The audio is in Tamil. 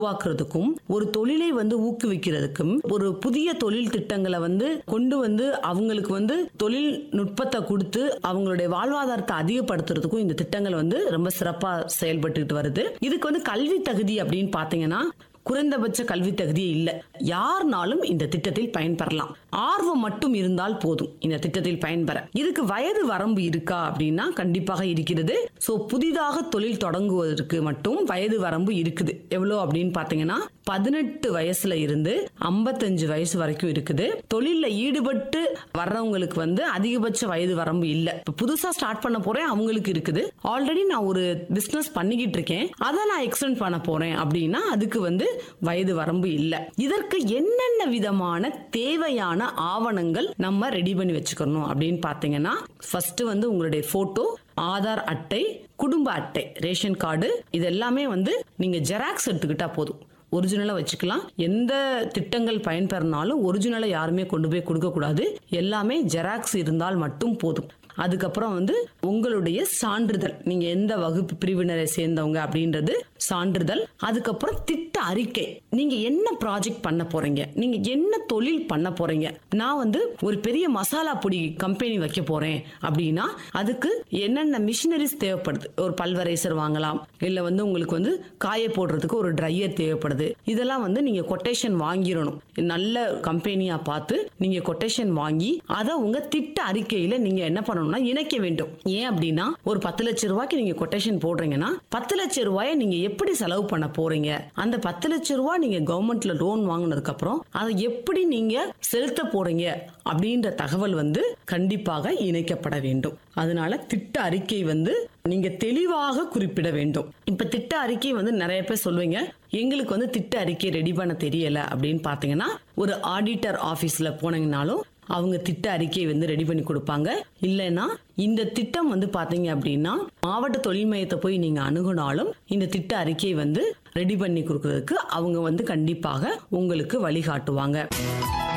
உருவாக்குறதுக்கும் ஒரு தொழிலை வந்து ஊக்குவிக்கிறதுக்கும் ஒரு புதிய தொழில் திட்டங்களை வந்து கொண்டு வந்து அவங்களுக்கு வந்து தொழில்நுட்பத்தை கொடுத்து அவங்களுடைய வாழ்வாதாரத்தை அதிகப்படுத்துறதுக்கும் இந்த திட்டங்கள் வந்து ரொம்ப சிறப்பா செயல்பட்டுட்டு வருது இதுக்கு வந்து கல்வி தகுதி அப்படின்னு பாத்தீங்கன்னா குறைந்தபட்ச கல்வி தகுதியே இல்லை யாருனாலும் இந்த திட்டத்தில் பயன்பெறலாம் ஆர்வம் மட்டும் இருந்தால் போதும் இந்த திட்டத்தில் பயன்பெற இதுக்கு வயது வரம்பு இருக்கா அப்படின்னா கண்டிப்பாக இருக்கிறது சோ புதிதாக தொழில் தொடங்குவதற்கு மட்டும் வயது வரம்பு இருக்குது எவ்வளவு அப்படின்னு பாத்தீங்கன்னா பதினெட்டு வயசுல இருந்து ஐம்பத்தஞ்சு வயசு வரைக்கும் இருக்குது தொழில்ல ஈடுபட்டு வர்றவங்களுக்கு வந்து அதிகபட்ச வயது வரம்பு இல்ல இப்ப புதுசா ஸ்டார்ட் பண்ண போறேன் அவங்களுக்கு இருக்குது ஆல்ரெடி நான் ஒரு பிசினஸ் பண்ணிக்கிட்டு இருக்கேன் அதை நான் எக்ஸ்டெண்ட் பண்ண போறேன் அப்படின்னா அதுக்கு வந்து வயது வரம்பு இல்ல இதற்கு என்னென்ன விதமான தேவையான ஆவணங்கள் நம்ம ரெடி பண்ணி வச்சுக்கணும் அப்படின்னு பாத்தீங்கன்னா ஃபர்ஸ்ட் வந்து உங்களுடைய போட்டோ ஆதார் அட்டை குடும்ப அட்டை ரேஷன் கார்டு இது எல்லாமே வந்து நீங்க ஜெராக்ஸ் எடுத்துக்கிட்டா போதும் ஒரிஜினலா வச்சுக்கலாம் எந்த திட்டங்கள் பயன்பெறனாலும் ஒரிஜினலை யாருமே கொண்டு போய் கொடுக்க கூடாது எல்லாமே ஜெராக்ஸ் இருந்தால் மட்டும் போதும் அதுக்கப்புறம் வந்து உங்களுடைய சான்றிதழ் நீங்க எந்த வகுப்பு பிரிவினரை சேர்ந்தவங்க அப்படின்றது சான்றிதழ் அதுக்கப்புறம் திட்ட அறிக்கை நீங்க என்ன ப்ராஜெக்ட் பண்ண போறீங்க நீங்க என்ன தொழில் பண்ண போறீங்க நான் வந்து ஒரு பெரிய மசாலா பொடி கம்பெனி வைக்க போறேன் அப்படின்னா அதுக்கு என்னென்ன மிஷினரிஸ் தேவைப்படுது ஒரு பல்வரைசர் வாங்கலாம் இல்ல வந்து உங்களுக்கு வந்து காய போடுறதுக்கு ஒரு ட்ரையர் தேவைப்படுது இதெல்லாம் வந்து நீங்க கொட்டேஷன் வாங்கிடணும் நல்ல கம்பெனியா பார்த்து நீங்க கொட்டேஷன் வாங்கி அதை உங்க திட்ட அறிக்கையில நீங்க என்ன பண்ணணும்னா இணைக்க வேண்டும் ஏன் அப்படின்னா ஒரு பத்து லட்சம் ரூபாய்க்கு நீங்க கொட்டேஷன் போடுறீங்கன்னா பத்து லட்சம் ரூபாயை நீங்க எப்படி செலவு பண்ண போறீங்க அந்த பத்து லட்சம் ரூபாய் நீங்க கவர்மெண்ட்ல லோன் வாங்கினதுக்கு அப்புறம் அதை எப்படி நீங்க செலுத்த போறீங்க அப்படின்ற தகவல் வந்து கண்டிப்பாக இணைக்கப்பட வேண்டும் அதனால திட்ட அறிக்கை வந்து நீங்க தெளிவாக குறிப்பிட வேண்டும் இப்ப திட்ட அறிக்கை வந்து நிறைய பேர் சொல்லுவீங்க எங்களுக்கு வந்து திட்ட அறிக்கை ரெடி பண்ண தெரியல அப்படின்னு பாத்தீங்கன்னா ஒரு ஆடிட்டர் ஆபீஸ்ல போனீங்கனாலும் அவங்க திட்ட அறிக்கையை வந்து ரெடி பண்ணி கொடுப்பாங்க இல்லைன்னா இந்த திட்டம் வந்து பாத்தீங்க அப்படின்னா மாவட்ட தொழில் மையத்தை போய் நீங்க அணுகுனாலும் இந்த திட்ட அறிக்கையை வந்து ரெடி பண்ணி கொடுக்கறதுக்கு அவங்க வந்து கண்டிப்பாக உங்களுக்கு வழிகாட்டுவாங்க